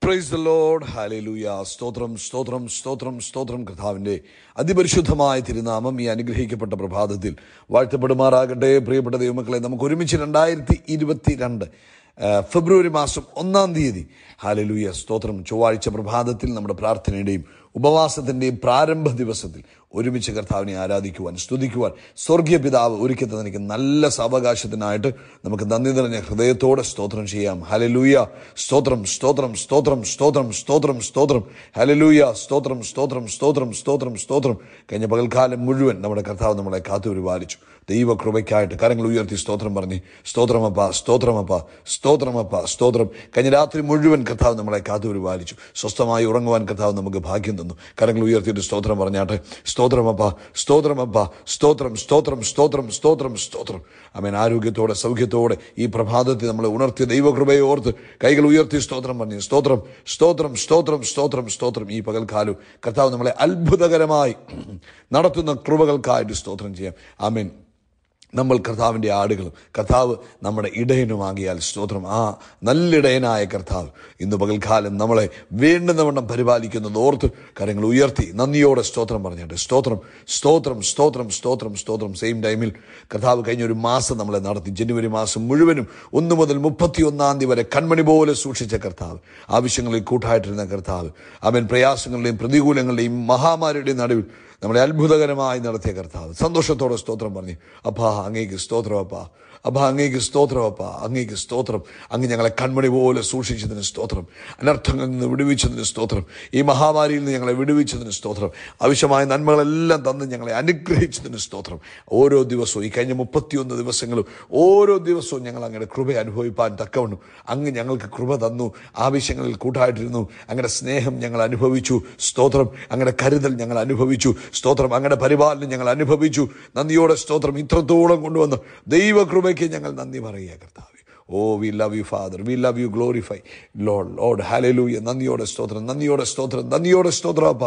praise the load ഹാലൂയ സ്തോത്രം സ്തോത്രം സ്തോത്രം സ്തോത്രം കർത്താവിൻ്റെ അതിപരിശുദ്ധമായ തിരുനാമം ഈ അനുഗ്രഹിക്കപ്പെട്ട പ്രഭാതത്തിൽ വാഴ്ത്തപ്പെടുമാറാകട്ടെ പ്രിയപ്പെട്ട ദൈവമക്കളെ നമുക്ക് ഒരുമിച്ച് രണ്ടായിരത്തി ഇരുപത്തി രണ്ട് ഫെബ്രുവരി മാസം ഒന്നാം തീയതി ഹാലലൂയ സ്തോത്രം ചൊവ്വാഴ്ച പ്രഭാതത്തിൽ നമ്മുടെ പ്രാർത്ഥനയുടെയും ഉപവാസത്തിൻ്റെയും പ്രാരംഭ ദിവസത്തിൽ ഒരുമിച്ച് കർത്താവിനെ ആരാധിക്കുവാൻ സ്തുതിക്കുവാൻ സ്വർഗീയ പിതാവ് ഒരുക്കി തന്നിക്ക് നല്ല സാവകാശത്തിനായിട്ട് നമുക്ക് നന്ദി നിറഞ്ഞ ഹൃദയത്തോടെ സ്തോത്രം ചെയ്യാം ഹലലൂയ സ്തോത്രം സ്തോത്രം സ്തോത്രം സ്തോത്രം സ്തോത്രം സ്തോത്രം ഹലലൂയ സ്തോത്രം സ്തോത്രം സ്തോത്രം സ്തോത്രം സ്തോത്രം കഴിഞ്ഞ പകൽക്കാലം മുഴുവൻ നമ്മുടെ കർത്താവ് നമ്മളെ കാത്തുപരിപാലിച്ചു ദൈവകൃപയ്ക്കായിട്ട് കരങ്ങൾ ഉയർത്തി സ്തോത്രം പറഞ്ഞ് സ്തോത്രമപ്പ സ്തോത്രമപ്പ സ്തോത്രമപ്പ സ്തോത്രം കഴിഞ്ഞ രാത്രി മുഴുവൻ കർത്താവ് നമ്മളെ കാത്തുപരിപാലിച്ചു സ്വസ്ഥമായി ഉറങ്ങുവാൻ കർത്താവ് നമുക്ക് ഭാഗ്യം തന്നു കരങ്ങൾ ഉയർത്തിയിട്ട് സ്തോത്രം പറഞ്ഞാട്ടെ സ്തോത്രമപ്പ സ്തോത്രമപ്പ സ്തോത്രം സ്തോത്രം സ്തോത്രം സ്തോത്രം സ്തോത്രം അവൻ ആരോഗ്യത്തോടെ സൗഖ്യത്തോടെ ഈ പ്രഭാതത്തിൽ നമ്മളെ ഉണർത്തിയ ദൈവകൃപയെ ഓർത്ത് കൈകൾ ഉയർത്തി സ്തോത്രം പറഞ്ഞു സ്തോത്രം സ്തോത്രം സ്തോത്രം സ്തോത്രം സ്തോത്രം ഈ പകൽക്കാലം കർത്താവ് നമ്മളെ അത്ഭുതകരമായി നടത്തുന്ന കൃപകൾക്കായിട്ട് സ്തോത്രം ചെയ്യാം ആമേൻ നമ്മൾ കർത്താവിൻ്റെ ആടുകളും കർത്താവ് നമ്മുടെ ഇടയനുമാകിയാൽ സ്തോത്രം ആ നല്ലിടയനായ കർത്താവ് ഇന്ന് പകൽക്കാലം നമ്മളെ വേണ്ടുന്നവണ്ണം പരിപാലിക്കുന്നത് ഓർത്ത് കാര്യങ്ങൾ ഉയർത്തി നന്ദിയോടെ സ്തോത്രം പറഞ്ഞിട്ട് സ്തോത്രം സ്തോത്രം സ്തോത്രം സ്തോത്രം സ്തോത്രം സെയിം ടൈമിൽ കർത്താവ് കഴിഞ്ഞ ഒരു മാസം നമ്മളെ നടത്തി ജനുവരി മാസം മുഴുവനും ഒന്ന് മുതൽ മുപ്പത്തി ഒന്നാം തീയതി വരെ കൺമണി പോലെ സൂക്ഷിച്ച കർത്താവ് ആവശ്യങ്ങളിൽ കൂട്ടായിട്ടിരുന്ന കർത്താവ് അവൻ പ്രയാസങ്ങളുടെയും പ്രതികൂലങ്ങളുടെയും മഹാമാരിയുടെയും നടുവിൽ നമ്മളെ അത്ഭുതകരമായി നടത്തിയ കർത്താവ് സന്തോഷത്തോടെ സ്തോത്രം പറഞ്ഞു അപ്പാ അങ്ങേക്ക് സ്തോത്രം അപ്പാ അപ്പാ അങ്ങേക്ക് സ്തോത്രം അപ്പാ അങ്ങേക്ക് സ്തോത്രം അങ്ങ് ഞങ്ങളെ കൺമണി പോലെ സൂക്ഷിച്ചതിന് സ്തോത്രം അനർത്ഥങ്ങളിൽ നിന്ന് വിടുവിച്ചതിന് സ്തോത്രം ഈ മഹാമാരിയിൽ നിന്ന് ഞങ്ങളെ വിടുവിച്ചതിന് സ്തോത്രം ആവശ്യമായ നന്മകളെല്ലാം തന്ന് ഞങ്ങളെ അനുഗ്രഹിച്ചതിന് സ്തോത്രം ഓരോ ദിവസവും ഈ കഴിഞ്ഞ മുപ്പത്തിയൊന്ന് ദിവസങ്ങളും ഓരോ ദിവസവും ഞങ്ങൾ അങ്ങയുടെ കൃപ അനുഭവിപ്പാൻ തക്കവണ്ണം അങ്ങ് ഞങ്ങൾക്ക് കൃപ തന്നു ആവശ്യങ്ങളിൽ കൂട്ടായിട്ടിരുന്നു അങ്ങയുടെ സ്നേഹം ഞങ്ങൾ അനുഭവിച്ചു സ്തോത്രം അങ്ങയുടെ കരുതൽ ഞങ്ങൾ അനുഭവിച്ചു സ്തോത്രം അങ്ങയുടെ പരിപാലനം ഞങ്ങൾ അനുഭവിച്ചു നന്ദിയോടെ സ്തോത്രം ഇത്രത്തോളം കൊണ്ടുവന്ന് ദൈവകൃപയ്ക്ക് ഞങ്ങൾ നന്ദി പറയുക കർത്താവ് oh we love you Father we love you glorify Lord Lord hallelujah നന്ദിയോടെ സ്തോത്രം നന്ദിയോടെ സ്തോത്രം നന്ദിയോടെ സ്തോത്രം അപ്പാ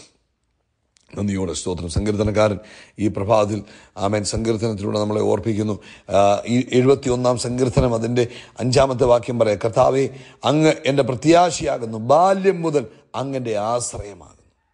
നന്ദിയോടെ സ്തോത്രം സങ്കീർത്തനക്കാരൻ ഈ പ്രഭാതത്തിൽ ആമേൻ സങ്കീർത്തനത്തിലൂടെ നമ്മളെ ഓർപ്പിക്കുന്നു ആ, ഈ എഴുപത്തി ഒന്നാം സങ്കീർത്തനം അതിൻ്റെ അഞ്ചാമത്തെ വാക്യം പറയാം കർത്താവെ അങ്ങ് എൻ്റെ പ്രത്യാശയാകുന്നു ബാല്യം മുതൽ അങ്ങൻ്റെ ആശ്രയമാകുന്നു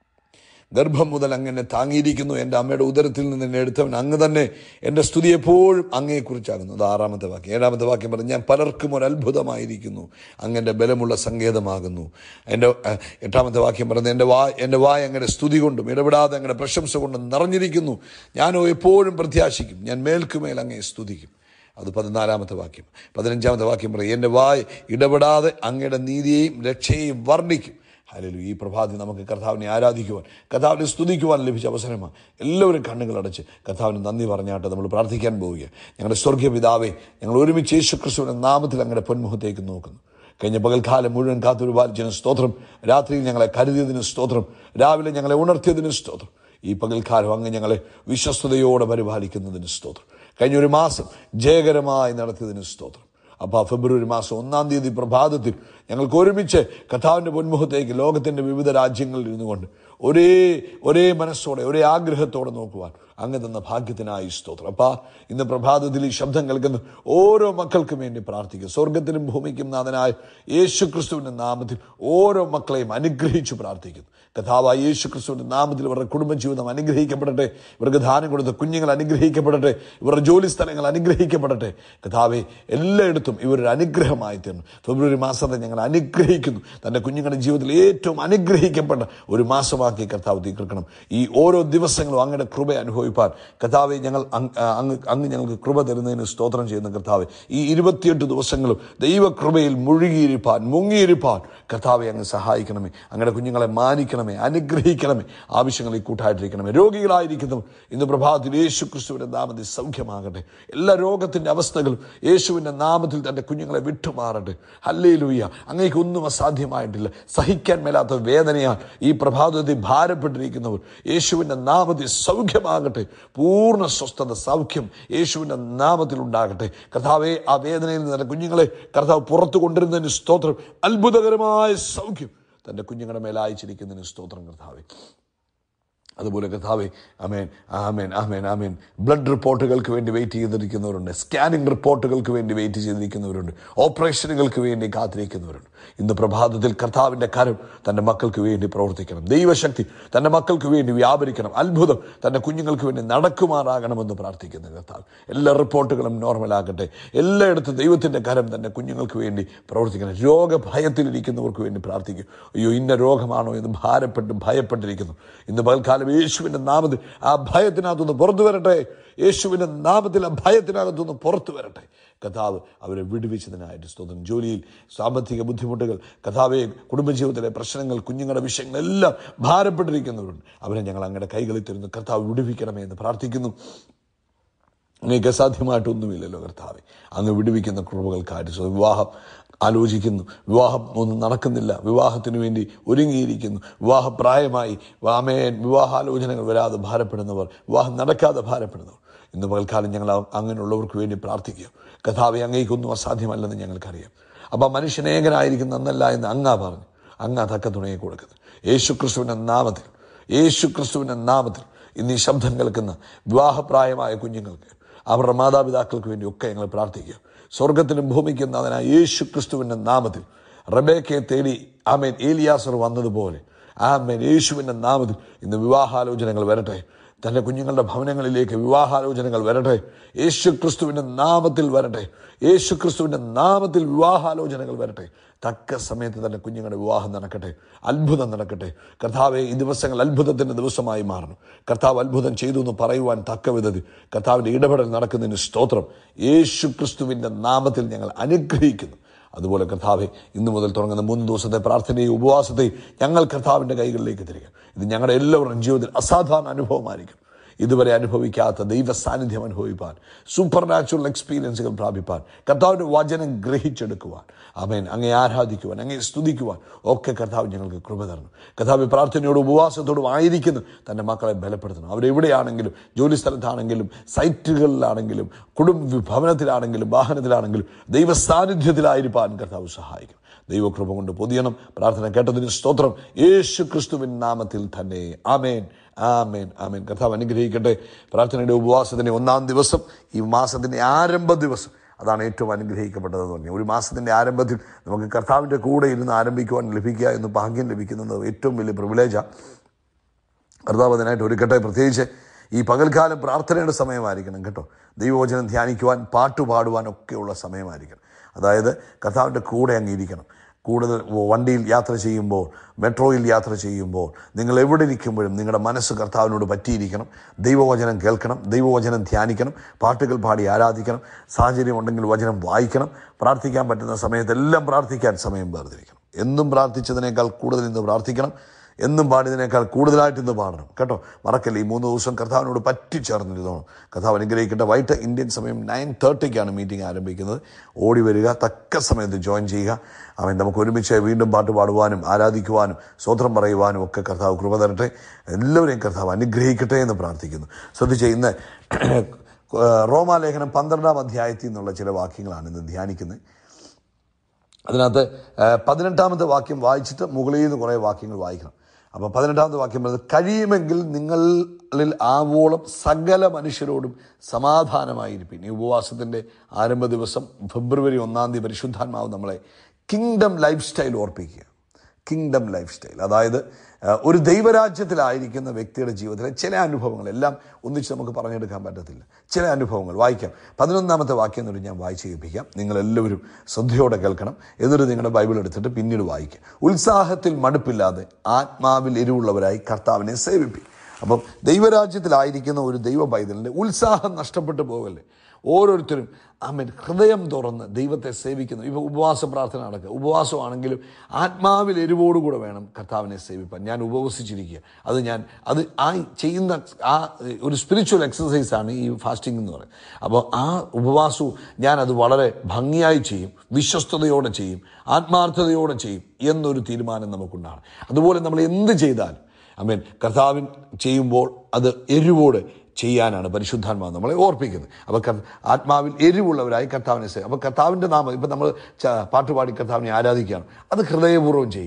ഗർഭം മുതൽ അങ്ങനെ താങ്ങിയിരിക്കുന്നു എൻ്റെ അമ്മയുടെ ഉദരത്തിൽ നിന്ന് എന്നെ എടുത്തവൻ അങ്ങ് തന്നെ എൻ്റെ സ്തുതി എപ്പോഴും അങ്ങയെക്കുറിച്ചാകുന്നു അത് ആറാമത്തെ വാക്യം ഏഴാമത്തെ വാക്യം പറഞ്ഞു ഞാൻ പലർക്കും ഒരു അത്ഭുതമായിരിക്കുന്നു അങ്ങൻ്റെ ബലമുള്ള സങ്കേതമാകുന്നു എൻ്റെ അഹ്, എട്ടാമത്തെ വാക്യം പറയുന്നത് എൻ്റെ വാ എൻ്റെ വായ അങ്ങനെ സ്തുതി കൊണ്ടും ഇടപെടാതെ അങ്ങനെ പ്രശംസ കൊണ്ടും നിറഞ്ഞിരിക്കുന്നു ഞാനോ എപ്പോഴും പ്രത്യാശിക്കും ഞാൻ മേൽക്കുമേൽ അങ്ങേ സ്തുതിക്കും അത് പതിനാലാമത്തെ വാക്യം പതിനഞ്ചാമത്തെ വാക്യം പറയും എൻ്റെ വായ് ഇടപെടാതെ അങ്ങയുടെ നീതിയെയും രക്ഷയെയും വർണ്ണിക്കും അല്ലെങ്കിൽ ഈ പ്രഭാതി നമുക്ക് കർത്താവിനെ ആരാധിക്കുവാൻ കർത്താവിനെ സ്തുതിക്കുവാൻ ലഭിച്ച അവസരമാണ് എല്ലാവരും കണ്ണുകൾ അടച്ച് കർത്താവിന് നന്ദി പറഞ്ഞാട്ട് നമ്മൾ പ്രാർത്ഥിക്കാൻ പോവുക ഞങ്ങളുടെ സ്വർഗീയ പിതാവെ ഞങ്ങൾ ഒരുമിച്ച് യേശു ക്രിസ്തുവിൻ്റെ നാമത്തിൽ അങ്ങയുടെ പൊന്മുഖത്തേക്ക് നോക്കുന്നു കഴിഞ്ഞ പകൽക്കാലം മുഴുവൻ കാത്തുരുപാലിച്ചതിന് സ്തോത്രം രാത്രിയിൽ ഞങ്ങളെ കരുതിയതിന് സ്തോത്രം രാവിലെ ഞങ്ങളെ ഉണർത്തിയതിന് സ്തോത്രം ഈ പകൽക്കാലം അങ്ങ് ഞങ്ങളെ വിശ്വസ്തയോടെ പരിപാലിക്കുന്നതിന് സ്തോത്രം കഴിഞ്ഞ ഒരു മാസം ജയകരമായി നടത്തിയതിന് സ്തോത്രം അപ്പോൾ ഫെബ്രുവരി മാസം ഒന്നാം തീയതി പ്രഭാതത്തിൽ ഞങ്ങൾക്ക് ഒരുമിച്ച് കഥാവിൻ്റെ പൊന്മുഖത്തേക്ക് ലോകത്തിൻ്റെ വിവിധ രാജ്യങ്ങളിൽ ഇരുന്നു കൊണ്ട് ഒരേ ഒരേ മനസ്സോടെ ഒരേ ആഗ്രഹത്തോടെ നോക്കുവാൻ അങ്ങ് തന്ന ഭാഗ്യത്തിനായി സ്തോത്രം അപ്പാ ഇന്ന് പ്രഭാതത്തിൽ ഈ ശബ്ദം കേൾക്കുന്ന ഓരോ മക്കൾക്കും വേണ്ടി പ്രാർത്ഥിക്കുക സ്വർഗത്തിനും ഭൂമിക്കും നാഥനായ യേശു ക്രിസ്തുവിൻ്റെ നാമത്തിൽ ഓരോ മക്കളെയും അനുഗ്രഹിച്ചു പ്രാർത്ഥിക്കുന്നു കഥാവായ യേശു ക്രിസ്തുവിൻ്റെ നാമത്തിൽ ഇവരുടെ കുടുംബജീവിതം അനുഗ്രഹിക്കപ്പെടട്ടെ ഇവർക്ക് ദാനം കൊടുത്ത കുഞ്ഞുങ്ങൾ അനുഗ്രഹിക്കപ്പെടട്ടെ ഇവരുടെ ജോലി സ്ഥലങ്ങൾ അനുഗ്രഹിക്കപ്പെടട്ടെ കഥാവെ എല്ലായിടത്തും ഇവരൊരു അനുഗ്രഹമായി തീർന്നു ഫെബ്രുവരി മാസത്തെ ഞങ്ങൾ അനുഗ്രഹിക്കുന്നു തൻ്റെ കുഞ്ഞുങ്ങളുടെ ജീവിതത്തിൽ ഏറ്റവും അനുഗ്രഹിക്കപ്പെട്ട ഒരു മാസമാക്കി കർത്താവ് തീർക്കണം ഈ ഓരോ ദിവസങ്ങളും അങ്ങയുടെ കൃപ അനുഭവിപ്പാൻ കർത്താവെ ഞങ്ങൾ അങ്- അങ്ങ് അങ്ങ് ഞങ്ങൾക്ക് കൃപ തരുന്നതിന് സ്തോത്രം ചെയ്യുന്ന കർത്താവെ ഈ ഇരുപത്തിയെട്ട് ദിവസങ്ങളും ദൈവകൃപയിൽ മുഴുകിയിരിപ്പാൻ മുങ്ങിയിരിപ്പാൻ കർത്താവെ അങ്ങ് സഹായിക്കണമേ അങ്ങയുടെ കുഞ്ഞുങ്ങളെ മാനിക്കണമേ അനുഗ്രഹിക്കണമേ ആവശ്യങ്ങളിൽ കൂട്ടായിട്ടിരിക്കണമേ രോഗികളായിരിക്കുന്നവർ ഇന്ന് പ്രഭാതത്തിൽ യേശു ക്രിസ്തുവിൻ്റെ നാമത്തിൽ സൗഖ്യമാകട്ടെ എല്ലാ രോഗത്തിൻ്റെ അവസ്ഥകളും യേശുവിൻ്റെ നാമത്തിൽ തൻ്റെ കുഞ്ഞുങ്ങളെ വിട്ടുമാറട്ടെ ഹല്ലേ ലൂയ്യ അങ്ങേക്ക് ഒന്നും അസാധ്യമായിട്ടില്ല സഹിക്കാൻ മേലാത്ത വേദനയാൽ ഈ പ്രഭാതത്തിൽ ഭാരപ്പെട്ടിരിക്കുന്നവർ യേശുവിൻ്റെ നാമത്തിൽ സൗഖ്യമാകട്ടെ പൂർണ്ണ സ്വസ്ഥത സൗഖ്യം യേശുവിൻ്റെ നാമത്തിൽ ഉണ്ടാകട്ടെ കർത്താവെ ആ വേദനയിൽ നിന്ന് തൻ്റെ കുഞ്ഞുങ്ങളെ കർത്താവ് പുറത്തു കൊണ്ടിരുന്നതിന് സ്തോത്രം അത്ഭുതകരമായ സൗഖ്യം തൻ്റെ കുഞ്ഞുങ്ങളുടെ മേൽ അയച്ചിരിക്കുന്നതിന് സ്തോത്രം കർത്താവെ അതുപോലെ കഥാവെ അമേൻ ആമേൻ ആമേൻ ആമേൻ ബ്ലഡ് റിപ്പോർട്ടുകൾക്ക് വേണ്ടി വെയിറ്റ് ചെയ്തിരിക്കുന്നവരുണ്ട് സ്കാനിംഗ് റിപ്പോർട്ടുകൾക്ക് വേണ്ടി വെയിറ്റ് ചെയ്തിരിക്കുന്നവരുണ്ട് ഓപ്പറേഷനുകൾക്ക് വേണ്ടി കാത്തിരിക്കുന്നവരുണ്ട് ഇന്ന് പ്രഭാതത്തിൽ കർത്താവിൻ്റെ കരം തൻ്റെ മക്കൾക്ക് വേണ്ടി പ്രവർത്തിക്കണം ദൈവശക്തി തൻ്റെ മക്കൾക്ക് വേണ്ടി വ്യാപരിക്കണം അത്ഭുതം തൻ്റെ കുഞ്ഞുങ്ങൾക്ക് വേണ്ടി നടക്കുമാറാകണമെന്ന് പ്രാർത്ഥിക്കുന്ന കർത്താവ് എല്ലാ റിപ്പോർട്ടുകളും നോർമലാകട്ടെ എല്ലായിടത്തും ദൈവത്തിൻ്റെ കരം തൻ്റെ കുഞ്ഞുങ്ങൾക്ക് വേണ്ടി പ്രവർത്തിക്കണം രോഗഭയത്തിലിരിക്കുന്നവർക്ക് വേണ്ടി പ്രാർത്ഥിക്കും അയ്യോ ഇന്ന രോഗമാണോ എന്ന് ഭാരപ്പെട്ട് ഭയപ്പെട്ടിരിക്കുന്നു ഇന്ന് പകൽക്കാലം യേശുവിൻ്റെ നാമത്തിൽ ആ ഭയത്തിനകത്തുനിന്ന് പുറത്തു വരട്ടെ യേശുവിൻ്റെ നാമത്തിൽ ആ ഭയത്തിനകത്തുനിന്ന് പുറത്തു വരട്ടെ കഥാവ് അവരെ വിടുവിച്ചതിനായിട്ട് സ്തോത്രം ജോലിയിൽ സാമ്പത്തിക ബുദ്ധിമുട്ടുകൾ കഥാവെ കുടുംബജീവിതത്തിലെ പ്രശ്നങ്ങൾ കുഞ്ഞുങ്ങളുടെ വിഷയങ്ങളെല്ലാം ഭാരപ്പെട്ടിരിക്കുന്നവരുണ്ട് അവരെ ഞങ്ങൾ അങ്ങയുടെ കൈകളിൽ തരുന്നു കർത്താവ് വിടുവിക്കണമേ എന്ന് പ്രാർത്ഥിക്കുന്നു അങ്ങേക്ക് അസാധ്യമായിട്ടൊന്നുമില്ലല്ലോ കർത്താവെ അങ്ങ് വിടുവിക്കുന്ന കൃപകൾക്കായിട്ട് സ്വ വിവാഹം ആലോചിക്കുന്നു വിവാഹം ഒന്നും നടക്കുന്നില്ല വിവാഹത്തിന് വേണ്ടി ഒരുങ്ങിയിരിക്കുന്നു വിവാഹപ്രായമായി വാമേൻ വിവാഹാലോചനകൾ വരാതെ ഭാരപ്പെടുന്നവർ വിവാഹം നടക്കാതെ ഭാരപ്പെടുന്നവർ ഇന്ന് പകൽക്കാലം ഞങ്ങൾ അങ്ങനെയുള്ളവർക്ക് വേണ്ടി പ്രാർത്ഥിക്കുക കഥാവെ അങ്ങേക്കൊന്നും അസാധ്യമല്ലെന്ന് ഞങ്ങൾക്കറിയാം അപ്പം മനുഷ്യനേകനായിരിക്കുന്ന അന്നല്ല എന്ന് അങ്ങാ പറഞ്ഞു അങ്ങാ തക്ക തുണയെ കൊടുക്കുന്നത് യേശു ക്രിസ്തുവിൻ്റെ നാമത്തിൽ യേശു ക്രിസ്തുവിൻ്റെ നാമത്തിൽ ഇന്ന് ഈ ശബ്ദം കേൾക്കുന്ന വിവാഹപ്രായമായ കുഞ്ഞുങ്ങൾക്ക് അവരുടെ മാതാപിതാക്കൾക്ക് വേണ്ടി ഒക്കെ ഞങ്ങൾ പ്രാർത്ഥിക്കുക സ്വർഗത്തിനും ഭൂമിക്കും നാഥനായ യേശു ക്രിസ്തുവിൻ്റെ നാമത്തിൽ റബേക്കയെ തേടി ആമേൻ ഏലിയാസർ വന്നതുപോലെ ആമേൻ യേശുവിൻ്റെ നാമത്തിൽ ഇന്ന് വിവാഹാലോചനകൾ വരട്ടെ തൻ്റെ കുഞ്ഞുങ്ങളുടെ ഭവനങ്ങളിലേക്ക് വിവാഹാലോചനകൾ വരട്ടെ യേശു ക്രിസ്തുവിൻ്റെ നാമത്തിൽ വരട്ടെ യേശു ക്രിസ്തുവിൻ്റെ നാമത്തിൽ വിവാഹാലോചനകൾ വരട്ടെ തക്ക സമയത്ത് തന്നെ കുഞ്ഞുങ്ങളുടെ വിവാഹം നടക്കട്ടെ അത്ഭുതം നടക്കട്ടെ കർത്താവെ ഈ ദിവസങ്ങൾ അത്ഭുതത്തിൻ്റെ ദിവസമായി മാറണം കർത്താവ് അത്ഭുതം ചെയ്തു എന്ന് പറയുവാൻ തക്ക വിധത്തിൽ കർത്താവിൻ്റെ ഇടപെടൽ നടക്കുന്നതിന് സ്തോത്രം യേശു ക്രിസ്തുവിൻ്റെ നാമത്തിൽ ഞങ്ങൾ അനുഗ്രഹിക്കുന്നു അതുപോലെ കർത്താവെ ഇന്നു മുതൽ തുടങ്ങുന്ന മൂന്ന് ദിവസത്തെ പ്രാർത്ഥനയും ഉപവാസത്തെയും ഞങ്ങൾ കർത്താവിൻ്റെ കൈകളിലേക്ക് തരിക ഇത് ഞങ്ങളുടെ എല്ലാവരുടെയും ജീവിതത്തിൽ അസാധാരണ അനുഭവമായിരിക്കും ഇതുവരെ അനുഭവിക്കാത്ത ദൈവ സാന്നിധ്യം അനുഭവിപ്പാൻ സൂപ്പർ നാച്ചുറൽ എക്സ്പീരിയൻസുകൾ പ്രാപിപ്പാൻ കർത്താവിൻ്റെ വചനം ഗ്രഹിച്ചെടുക്കുവാൻ അമേൻ അങ്ങേ ആരാധിക്കുവാൻ അങ്ങേ സ്തുതിക്കുവാൻ ഒക്കെ കർത്താവ് ഞങ്ങൾക്ക് കൃപ തരണം കർത്താവ് പ്രാർത്ഥനയോടും ഉപവാസത്തോടും ആയിരിക്കുന്നു തൻ്റെ മക്കളെ ബലപ്പെടുത്തണം അവരെവിടെയാണെങ്കിലും ജോലി സ്ഥലത്താണെങ്കിലും സൈറ്റുകളിലാണെങ്കിലും കുടുംബ ഭവനത്തിലാണെങ്കിലും വാഹനത്തിലാണെങ്കിലും ദൈവ സാന്നിധ്യത്തിലായിരിക്കാൻ കർത്താവ് സഹായിക്കും ദൈവകൃപ കൊണ്ട് പൊതിയണം പ്രാർത്ഥന കേട്ടതിന് സ്തോത്രം യേശു ക്രിസ്തുവിൻ നാമത്തിൽ തന്നെ ആമേൻ ആമേൻ ആമേൻ കർത്താവ് അനുഗ്രഹിക്കട്ടെ പ്രാർത്ഥനയുടെ ഉപവാസത്തിന്റെ ഒന്നാം ദിവസം ഈ മാസത്തിന്റെ ആരംഭ ദിവസം അതാണ് ഏറ്റവും അനുഗ്രഹിക്കപ്പെട്ടതെന്ന് പറഞ്ഞു ഒരു മാസത്തിന്റെ ആരംഭത്തിൽ നമുക്ക് കർത്താവിൻ്റെ കൂടെ ഇരുന്ന് ആരംഭിക്കുവാൻ ലഭിക്കുക എന്ന് ഭാഗ്യം ലഭിക്കുന്നത് ഏറ്റവും വലിയ പ്രിവിലേജാണ് കർത്താവ് അതിനായിട്ട് ഒരുക്കട്ടെ പ്രത്യേകിച്ച് ഈ പകൽക്കാലം പ്രാർത്ഥനയുടെ സമയമായിരിക്കണം കേട്ടോ ദൈവവചനം ധ്യാനിക്കുവാൻ പാട്ട് പാടുവാൻ ഒക്കെയുള്ള സമയമായിരിക്കണം അതായത് കർത്താവിൻ്റെ കൂടെ അങ്ങിരിക്കണം കൂടുതൽ വണ്ടിയിൽ യാത്ര ചെയ്യുമ്പോൾ മെട്രോയിൽ യാത്ര ചെയ്യുമ്പോൾ നിങ്ങൾ എവിടെ ഇരിക്കുമ്പോഴും നിങ്ങളുടെ മനസ്സ് കർത്താവിനോട് പറ്റിയിരിക്കണം ദൈവവചനം കേൾക്കണം ദൈവവചനം ധ്യാനിക്കണം പാട്ടുകൾ പാടി ആരാധിക്കണം സാഹചര്യം ഉണ്ടെങ്കിൽ വചനം വായിക്കണം പ്രാർത്ഥിക്കാൻ പറ്റുന്ന സമയത്തെല്ലാം പ്രാർത്ഥിക്കാൻ സമയം വേർതിരിക്കണം എന്നും പ്രാർത്ഥിച്ചതിനേക്കാൾ കൂടുതൽ ഇന്ന് പ്രാർത്ഥിക്കണം എന്നും പാടിയതിനേക്കാൾ കൂടുതലായിട്ട് ഇന്ന് പാടണം കേട്ടോ മറക്കല്ലേ ഈ മൂന്ന് ദിവസം കർത്താവിനോട് പറ്റിച്ചേർന്നിരുന്നോണം കർത്താവ് അനുഗ്രഹിക്കട്ടെ വൈകിട്ട് ഇന്ത്യൻ സമയം നയൻ തേർട്ടിക്കാണ് മീറ്റിംഗ് ആരംഭിക്കുന്നത് ഓടി വരിക തക്ക സമയത്ത് ജോയിൻ ചെയ്യുക അവൻ നമുക്ക് ഒരുമിച്ച് വീണ്ടും പാട്ട് പാടുവാനും ആരാധിക്കുവാനും സ്വത്രം പറയുവാനും ഒക്കെ കർത്താവ് കൃപ തരട്ടെ എല്ലാവരെയും കർത്താവ് അനുഗ്രഹിക്കട്ടെ എന്ന് പ്രാർത്ഥിക്കുന്നു ശ്രദ്ധിച്ച് ഇന്ന് റോമാലേഖനം പന്ത്രണ്ടാം അധ്യായത്തിൽ നിന്നുള്ള ചില വാക്യങ്ങളാണ് ഇന്ന് ധ്യാനിക്കുന്നത് അതിനകത്ത് പതിനെട്ടാമത്തെ വാക്യം വായിച്ചിട്ട് മുകളിൽ നിന്ന് കുറേ വാക്യങ്ങൾ വായിക്കണം അപ്പോൾ പതിനെട്ടാമത്തെ വാക്യം പറയുന്നത് കഴിയുമെങ്കിൽ നിങ്ങളിൽ ആവോളം സകല മനുഷ്യരോടും സമാധാനമായിരിക്കും ഈ ഉപവാസത്തിൻ്റെ ആരംഭ ദിവസം ഫെബ്രുവരി ഒന്നാം തീയതി പരിശുദ്ധാത്മാവ് നമ്മളെ കിങ്ഡം ലൈഫ് സ്റ്റൈൽ ഓർപ്പിക്കുക കിങ്ഡം ലൈഫ് സ്റ്റൈൽ അതായത് ഒരു ദൈവരാജ്യത്തിലായിരിക്കുന്ന വ്യക്തിയുടെ ജീവിതത്തിലെ ചില അനുഭവങ്ങൾ എല്ലാം ഒന്നിച്ച് നമുക്ക് പറഞ്ഞെടുക്കാൻ പറ്റത്തില്ല ചില അനുഭവങ്ങൾ വായിക്കാം പതിനൊന്നാമത്തെ വാക്യം എന്നൊരു ഞാൻ വായിച്ച് കേൾപ്പിക്കാം നിങ്ങളെല്ലാവരും ശ്രദ്ധയോടെ കേൾക്കണം എന്നിട്ട് നിങ്ങളുടെ ബൈബിൾ എടുത്തിട്ട് പിന്നീട് വായിക്കുക ഉത്സാഹത്തിൽ മടുപ്പില്ലാതെ ആത്മാവിൽ എരിവുള്ളവരായി കർത്താവിനെ സേവിപ്പിക്കും അപ്പം ദൈവരാജ്യത്തിലായിരിക്കുന്ന ഒരു ദൈവ പൈതലിൻ്റെ ഉത്സാഹം നഷ്ടപ്പെട്ടു പോകല്ലേ ഓരോരുത്തരും ആമൻ ഹൃദയം തുറന്ന് ദൈവത്തെ സേവിക്കുന്നു ഇപ്പോൾ ഉപവാസ പ്രാർത്ഥന നടക്കുക ഉപവാസമാണെങ്കിലും ആത്മാവിൽ എരിവോടുകൂടെ വേണം കർത്താവിനെ സേവിപ്പാൻ ഞാൻ ഉപവസിച്ചിരിക്കുക അത് ഞാൻ അത് ആ ചെയ്യുന്ന ആ ഒരു സ്പിരിച്വൽ എക്സസൈസാണ് ഈ ഫാസ്റ്റിംഗ് എന്ന് പറയുന്നത് അപ്പോൾ ആ ഉപവാസവും ഞാൻ അത് വളരെ ഭംഗിയായി ചെയ്യും വിശ്വസ്തയോടെ ചെയ്യും ആത്മാർത്ഥതയോടെ ചെയ്യും എന്നൊരു തീരുമാനം നമുക്കുണ്ടാണ് അതുപോലെ നമ്മൾ എന്ത് ചെയ്താലും അമേൻ കർത്താവിൻ ചെയ്യുമ്പോൾ അത് എരിവോടെ ചെയ്യാനാണ് പരിശുദ്ധാത്മാവ് നമ്മളെ ഓർപ്പിക്കുന്നത് അപ്പോൾ ആത്മാവിൽ എരിവുള്ളവരായി കർത്താവിനെ സേവ അപ്പോൾ കർത്താവിൻ്റെ നാമം ഇപ്പം നമ്മൾ പാട്ടുപാടി കർത്താവിനെ ആരാധിക്കുകയാണ് അത് ഹൃദയപൂർവ്വം ചെയ്യുക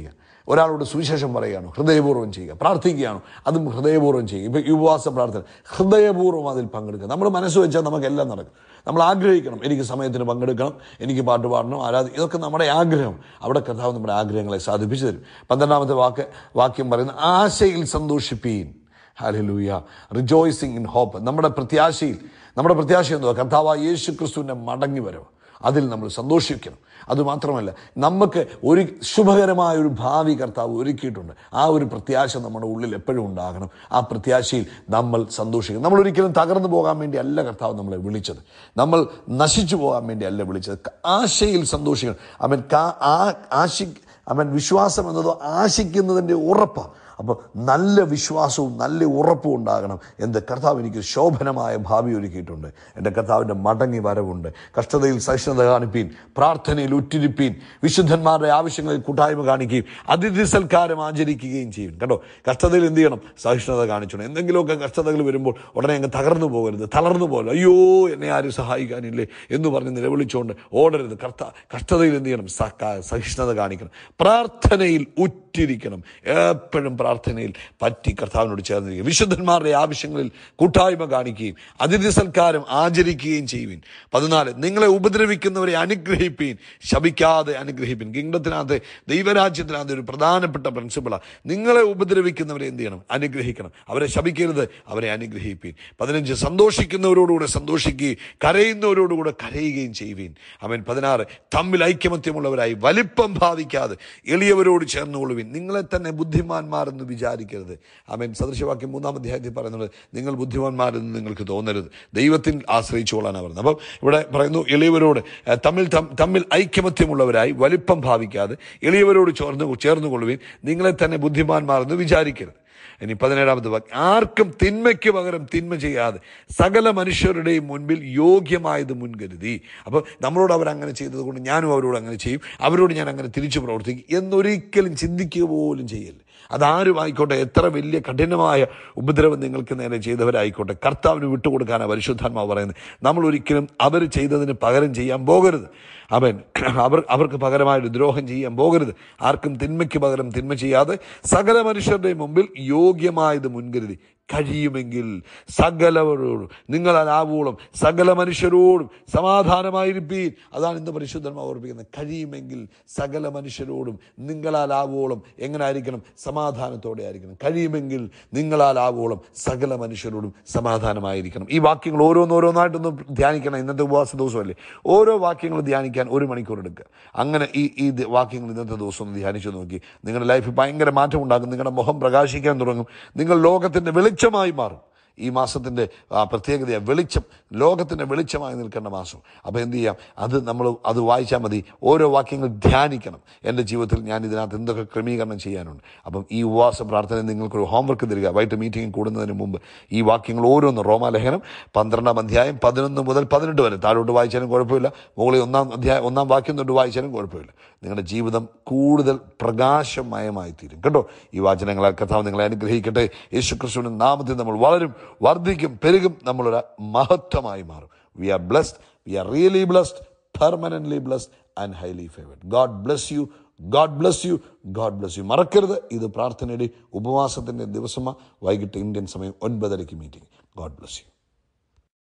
ഒരാളോട് സുവിശേഷം പറയുകയാണോ ഹൃദയപൂർവ്വം ചെയ്യുക പ്രാർത്ഥിക്കുകയാണോ അതും ഹൃദയപൂർവ്വം ചെയ്യുക ഇപ്പം ഈ ഉപവാസ പ്രാർത്ഥന ഹൃദയപൂർവ്വം അതിൽ പങ്കെടുക്കുക നമ്മൾ മനസ്സ് വെച്ചാൽ നമുക്കെല്ലാം നടക്കും നമ്മൾ ആഗ്രഹിക്കണം എനിക്ക് സമയത്തിന് പങ്കെടുക്കണം എനിക്ക് പാട്ട് പാടണം ആരാധി ഇതൊക്കെ നമ്മുടെ ആഗ്രഹം അവിടെ കർത്താവ് നമ്മുടെ ആഗ്രഹങ്ങളെ സാധിപ്പിച്ചു തരും പന്ത്രണ്ടാമത്തെ വാക്ക് വാക്യം പറയുന്ന ആശയിൽ സന്തോഷിപ്പീൻ ഹാലലൂയ റിജോയ്സിങ് ഇൻ ഹോപ്പ് നമ്മുടെ പ്രത്യാശയിൽ നമ്മുടെ പ്രത്യാശ എന്തുവാ കർത്താവ് യേശു ക്രിസ്തുവിൻ്റെ മടങ്ങി വരവ് അതിൽ നമ്മൾ സന്തോഷിക്കണം അതുമാത്രമല്ല നമുക്ക് ഒരു ശുഭകരമായ ഒരു ഭാവി കർത്താവ് ഒരുക്കിയിട്ടുണ്ട് ആ ഒരു പ്രത്യാശ നമ്മുടെ ഉള്ളിൽ എപ്പോഴും ഉണ്ടാകണം ആ പ്രത്യാശയിൽ നമ്മൾ സന്തോഷിക്കണം നമ്മൾ ഒരിക്കലും തകർന്നു പോകാൻ വേണ്ടി അല്ല കർത്താവ് നമ്മളെ വിളിച്ചത് നമ്മൾ നശിച്ചു പോകാൻ വേണ്ടി അല്ല വിളിച്ചത് ആശയിൽ സന്തോഷിക്കണം അവൻ കാ ആ ആശി അവൻ വിശ്വാസം എന്നത് ആശിക്കുന്നതിൻ്റെ ഉറപ്പാണ് അപ്പോൾ നല്ല വിശ്വാസവും നല്ല ഉറപ്പും ഉണ്ടാകണം എന്ത് കർത്താവ് എനിക്ക് ശോഭനമായ ഭാവി ഒരുക്കിയിട്ടുണ്ട് എൻ്റെ കർത്താവിൻ്റെ മടങ്ങി വരവുണ്ട് കഷ്ടതയിൽ സഹിഷ്ണുത കാണിപ്പീൻ പ്രാർത്ഥനയിൽ ഉറ്റിരിപ്പീൻ വിശുദ്ധന്മാരുടെ ആവശ്യങ്ങളിൽ കൂട്ടായ്മ കാണിക്കുകയും അതിഥി സൽക്കാരം ആചരിക്കുകയും ചെയ്യും കേട്ടോ കഷ്ടതയിൽ എന്ത് ചെയ്യണം സഹിഷ്ണുത കാണിച്ചോണം എന്തെങ്കിലുമൊക്കെ കഷ്ടതകൾ വരുമ്പോൾ ഉടനെ അങ്ങ് തകർന്നു പോകരുത് തളർന്നു പോകരുത് അയ്യോ എന്നെ ആരും സഹായിക്കാനില്ലേ എന്ന് പറഞ്ഞ് നിലവിളിച്ചുകൊണ്ട് ഓടരുത് കർത്ത കഷ്ടതയിൽ എന്ത് ചെയ്യണം സ- സഹിഷ്ണുത കാണിക്കണം പ്രാർത്ഥനയിൽ ഉറ്റിരിക്കണം എപ്പോഴും പ്രാർത്ഥനയിൽ പറ്റി കർത്താവിനോട് ചേർന്നിരിക്കുക വിശുദ്ധന്മാരുടെ ആവശ്യങ്ങളിൽ കൂട്ടായ്മ കാണിക്കുകയും അതിഥി സൽക്കാരം ആചരിക്കുകയും ചെയ്യുവിൻ പതിനാല് നിങ്ങളെ ഉപദ്രവിക്കുന്നവരെ അനുഗ്രഹിപ്പീൻ ശപിക്കാതെ അനുഗ്രഹിപ്പീൻ കിങ്ഡത്തിനകത്ത് ദൈവരാജ്യത്തിനകത്ത് ഒരു പ്രധാനപ്പെട്ട പ്രിൻസിപ്പിളാണ് നിങ്ങളെ ഉപദ്രവിക്കുന്നവരെ എന്ത് ചെയ്യണം അനുഗ്രഹിക്കണം അവരെ ശപിക്കരുത് അവരെ അനുഗ്രഹിപ്പീൻ പതിനഞ്ച് സന്തോഷിക്കുന്നവരോടുകൂടെ സന്തോഷിക്കുകയും കരയുന്നവരോടുകൂടെ കരയുകയും ചെയ്യുവീൻ അവൻ പതിനാറ് തമ്മിൽ ഐക്യമത്യമുള്ളവരായി വലിപ്പം ഭാവിക്കാതെ എളിയവരോട് ചേർന്നുകൊള്ളുവിൻ നിങ്ങളെ തന്നെ ബുദ്ധിമാന്മാരെന്ന് വിചാരിക്കരുത് അവൻ സദൃശവാക്യം മൂന്നാം അധ്യായത്തിൽ പറയുന്നത് നിങ്ങൾ ബുദ്ധിമാന്മാരെന്ന് നിങ്ങൾക്ക് തോന്നരുത് ദൈവത്തിൽ ആശ്രയിച്ചുകൊള്ളാനാണ് പറയുന്നത് അപ്പം ഇവിടെ പറയുന്നു എളിയവരോട് ഏഹ്, തമ്മിൽ തം- തമ്മിൽ ഐക്യമത്യമുള്ളവരായി വലിപ്പം ഭാവിക്കാതെ എളിയവരോട് ചേർന്ന് ചേർന്നുകൊള്ളുവിൻ നിങ്ങളെ തന്നെ ബുദ്ധിമാന്മാരെന്ന് വിചാരിക്കരുത് ഇനി പതിനേഴാമത്തെ വാക്യം ആർക്കും തിന്മയ്ക്ക് പകരം തിന്മ ചെയ്യാതെ സകല മനുഷ്യരുടെയും മുൻപിൽ യോഗ്യമായത് മുൻകരുതി അപ്പോൾ നമ്മളോട് അവർ അങ്ങനെ ചെയ്തത് കൊണ്ട് ഞാനും അവരോട് അങ്ങനെ ചെയ്യും അവരോട് ഞാൻ അങ്ങനെ തിരിച്ചു പ്രവർത്തിക്കും എന്നൊരിക്കലും ചിന്തിക്കുക പോലും ചെയ്യല്ല അതാരും ആയിക്കോട്ടെ എത്ര വലിയ കഠിനമായ ഉപദ്രവം നിങ്ങൾക്ക് നേരെ ചെയ്തവരായിക്കോട്ടെ കർത്താവിന് വിട്ടുകൊടുക്കാനാണ് പരിശുദ്ധാത്മാവ് പറയുന്നത് നമ്മൾ ഒരിക്കലും അവർ ചെയ്തതിന് പകരം ചെയ്യാൻ പോകരുത് അവൻ അവർ അവർക്ക് പകരമായിട്ട് ദ്രോഹം ചെയ്യാൻ പോകരുത് ആർക്കും തിന്മയ്ക്ക് പകരം തിന്മ ചെയ്യാതെ സകല മനുഷ്യരുടെ മുമ്പിൽ യോഗ്യമായത് മുൻകരുതി കഴിയുമെങ്കിൽ സകലവരോടും നിങ്ങളാവോളം സകല മനുഷ്യരോടും സമാധാനമായിരിപ്പീൻ അതാണ് ഇന്ന് പരിശുദ്ധന്മാർ ഓർപ്പിക്കുന്നത് കഴിയുമെങ്കിൽ സകല മനുഷ്യരോടും നിങ്ങളാലാവോളം എങ്ങനെ ആയിരിക്കണം സമാധാനത്തോടെ ആയിരിക്കണം കഴിയുമെങ്കിൽ നിങ്ങളാലാവോളം സകല മനുഷ്യരോടും സമാധാനമായിരിക്കണം ഈ വാക്യങ്ങൾ ഓരോന്നോരോന്നായിട്ടൊന്ന് ധ്യാനിക്കണം ഇന്നത്തെ ഉപവാസ ദിവസമല്ലേ ഓരോ വാക്യങ്ങൾ ധ്യാനിക്കാൻ ഒരു മണിക്കൂർ എടുക്കുക അങ്ങനെ ഈ ഈ ദ- വാക്യങ്ങൾ ഇന്നത്തെ ദിവസം ഒന്ന് ധ്യാനിച്ചു നോക്കി നിങ്ങളുടെ ലൈഫിൽ ഭയങ്കര മാറ്റം ഉണ്ടാകും നിങ്ങളുടെ മുഖം പ്രകാശിക്കാൻ തുടങ്ങും നിങ്ങൾ ലോകത്തിന്റെ വെളിച്ചമായി മാറും ഈ മാസത്തിന്റെ ആ പ്രത്യേകത വെളിച്ചം ലോകത്തിന്റെ വെളിച്ചമായി നിൽക്കേണ്ട മാസം അപ്പോൾ എന്ത് ചെയ്യാം അത് നമ്മൾ അത് വായിച്ചാൽ മതി ഓരോ വാക്യങ്ങൾ ധ്യാനിക്കണം എൻ്റെ ജീവിതത്തിൽ ഞാൻ ഇതിനകത്ത് എന്തൊക്കെ ക്രമീകരണം ചെയ്യാനുണ്ട് അപ്പം ഈ ഉപവാസ പ്രാർത്ഥന നിങ്ങൾക്കൊരു ഹോംവർക്ക് തരിക വൈകിട്ട് മീറ്റിംഗ് കൂടുന്നതിന് മുമ്പ് ഈ വാക്യങ്ങൾ ഓരോന്ന് റോമാലേഖനം പന്ത്രണ്ടാം അധ്യായം പതിനൊന്ന് മുതൽ പതിനെട്ട് വരെ താഴോട്ട് വായിച്ചാലും കുഴപ്പമില്ല മുകളിൽ ഒന്നാം അധ്യായം ഒന്നാം വാക്യം തൊട്ട് വായിച്ചാലും കുഴപ്പമില്ല നിങ്ങളുടെ ജീവിതം കൂടുതൽ പ്രകാശമയമായി തീരും കേട്ടോ ഈ വാചനങ്ങളാൽ കർത്താവ് നിങ്ങളെ അനുഗ്രഹിക്കട്ടെ യേശു ക്രിസ്തുവിന്റെ നാമത്തിൽ നമ്മൾ വളരും വർദ്ധിക്കും പെരുകും നമ്മളൊരു മഹത്വമായി മാറും we are blessed we are really blessed permanently blessed and highly favoured God bless you God bless you God bless you മറക്കരുത് ഇത് പ്രാർത്ഥനയുടെ ഉപവാസത്തിന്റെ ദിവസമാണ് വൈകിട്ട് ഇന്ത്യൻ സമയം ഒൻപതരയ്ക്ക് മീറ്റിംഗ് ഗോഡ് ബ്ലസ് യു